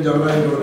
ಜವರಾಯಗೌಡ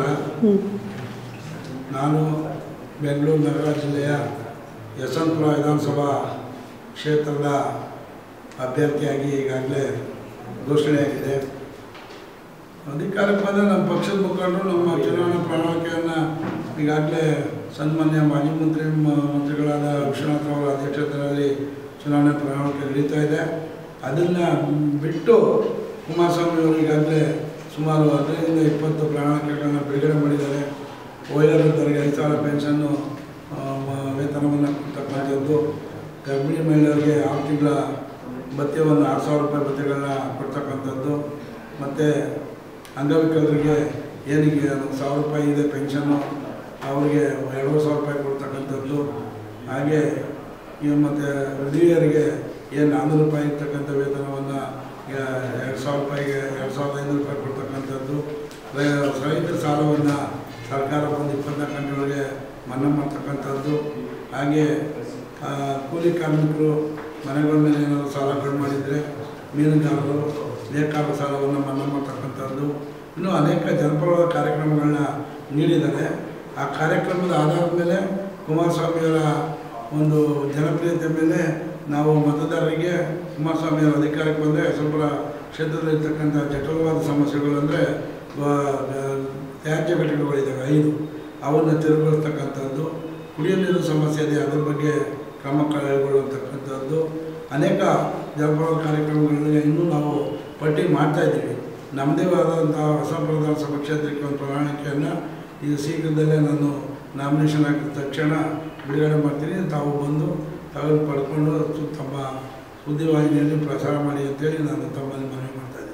ನಾನು ಬೆಂಗಳೂರು ನಗರ ಜಿಲ್ಲೆಯ ಯಶವಂತಪುರ ವಿಧಾನಸಭಾ ಕ್ಷೇತ್ರದ ಅಭ್ಯರ್ಥಿಯಾಗಿ ಈಗಾಗಲೇ ಘೋಷಣೆಯಾಗಿದೆ ಅಧಿಕಾರಕ್ಕೆ ಬಂದರೆ ನಮ್ಮ ಪಕ್ಷದ ಮುಖಂಡರು ನಮ್ಮ ಚುನಾವಣಾ ಪ್ರಣಾಳಿಕೆಯನ್ನು ಈಗಾಗಲೇ ಸನ್ಮಾನ್ಯ ಮಾಜಿ ಮಂತ್ರಿ ಮ- ಮಂತ್ರಿಗಳಾದ ವಿಶ್ವನಾಥ್ ಅವರ ಅಧ್ಯಕ್ಷತೆಯಲ್ಲಿ ಚುನಾವಣೆ ಪ್ರಣಾಳಿಕೆ ನಡೀತಾ ಇದೆ ಅದನ್ನು ಬಿಟ್ಟು ಕುಮಾರಸ್ವಾಮಿ ಅವರು ಈಗಾಗಲೇ ಸುಮಾರು ಹದಿನೈದರಿಂದ ಇಪ್ಪತ್ತು ಪ್ರಣಾಳಿಕೆಗಳನ್ನ ಬಿಡುಗಡೆ ಮಾಡಿದ್ದಾರೆ ವಯೋವೃದ್ಧರಿಗೆ ಐದು ಸಾವಿರ ಪೆನ್ಷನ್ನು ಆ, ಮ- ವೇತನವನ್ನು ಕೊಡ್ತಕ್ಕಂಥದ್ದು ಗರ್ಭಿಣಿ ಮಹಿಳೆಯರಿಗೆ ಆರು ತಿಂಗಳ ಭತ್ಯವನ್ನು ಆರು ಸಾವಿರ ರೂಪಾಯಿ ಭತ್ಯೆಗಳನ್ನ ಕೊಡ್ತಕ್ಕಂಥದ್ದು ಮತ್ತು ಅಂಗವಿಕಲರಿಗೆ ಏನಿಗೆ ಒಂದು ಸಾವಿರ ರೂಪಾಯಿ ಇದೆ ಪೆನ್ಷನ್ನು ಅವರಿಗೆ ಎರಡೂವರೆ ಸಾವಿರ ರೂಪಾಯಿ ಕೊಡ್ತಕ್ಕಂಥದ್ದು ಹಾಗೆ ಈಗ ಮತ್ತು ವೃದ್ಧಿಯರಿಗೆ ಏನು ನಾನ್ನೂರು ರೂಪಾಯಿ ಇರ್ತಕ್ಕಂಥ ವೇತನವನ್ನು ಈಗ ಎರಡು ಸಾವಿರ ರೂಪಾಯಿಗೆ ಎರಡು ಸಾವಿರದ ಐನೂರು ರೂಪಾಯಿ ಕೊಡ್ತಕ್ಕಂಥದ್ದು ರೈ- ರೈತರ ಸಾಲವನ್ನು ಸರ್ಕಾರ ಒಂದು ಇಪ್ಪತ್ನಾಲ್ಕು ಗಂಟೆಗಳಿಗೆ ಮನ್ನಾ ಮಾಡ್ತಕ್ಕಂಥದ್ದು ಹಾಗೆ ಆ, ಕೂಲಿ ಕಾರ್ಮಿಕರು ಮನೆಗಳ ಮೇಲೆ ಏನಾದರೂ ಸಾಲಗಳು ಮಾಡಿದರೆ ಮೀನುಗಾರರು ನೇಕಾರರ ಸಾಲವನ್ನು ಮನ್ನಾ ಮಾಡ್ತಕ್ಕಂಥದ್ದು ಇನ್ನೂ ಅನೇಕ ಜನಪರವಾದ ಕಾರ್ಯಕ್ರಮಗಳನ್ನ ನೀಡಿದ್ದಾರೆ ಆ ಕಾರ್ಯಕ್ರಮದ ಆಧಾರದ ಮೇಲೆ ಕುಮಾರಸ್ವಾಮಿಯವರ ಒಂದು ಜನಪ್ರಿಯತೆ ಮೇಲೆ ನಾವು ಮತದಾರರಿಗೆ ಕುಮಾರಸ್ವಾಮಿಯವರ ಅಧಿಕಾರಕ್ಕೆ ಬಂದರೆ ಸ್ವಲ್ಪ ಕ್ಷೇತ್ರದಲ್ಲಿರ್ತಕ್ಕಂಥ ಜಟಿಲವಾದ ಸಮಸ್ಯೆಗಳು ಅಂದರೆ ತ್ಯಾಜ್ಯ ಘಟಕಗಳಿದ್ದಾವೆ ಐದು ಅವನ್ನು ತೆರವುಗೊಳಿಸ್ತಕ್ಕಂಥದ್ದು ಕುಡಿಯೋ ನೀರಿನ ಸಮಸ್ಯೆ ಇದೆ ಅದ್ರ ಬಗ್ಗೆ ಕ್ರಮ ಕೈಗೊಳ್ಳುವಂತಕ್ಕಂಥದ್ದು ಅನೇಕ ಜನಪರ ಕಾರ್ಯಕ್ರಮಗಳನ್ನ ಇನ್ನೂ ನಾವು ಪಟ್ಟಿ ಮಾಡ್ತಾ ಇದ್ದೀವಿ ನಮ್ಮದೇ ಆದಂಥ ಹೊಸ ಪ್ರಧಾನ ಸಭಾ ಕ್ಷೇತ್ರಕ್ಕೆ ಒಂದು ಪ್ರಣಾಳಿಕೆಯನ್ನು ಈಗ ಶೀಘ್ರದಲ್ಲೇ ನಾನು ನಾಮಿನೇಷನ್ ಹಾಕಿದ ತಕ್ಷಣ ಬಿಡುಗಡೆ ಮಾಡ್ತೀನಿ ತಾವು ಬಂದು ತಾವು ಪಡ್ಕೊಂಡು ಸು- ತಮ್ಮ ಸುದ್ದಿವಾಹಿನಿಯಲ್ಲಿ ಪ್ರಸಾರ ಮಾಡಿ ಅಂತೇಳಿ ನಾನು ತಮ್ಮಲ್ಲಿ ಮನವಿ ಮಾಡ್ತಾ ಇದ್ದೀನಿ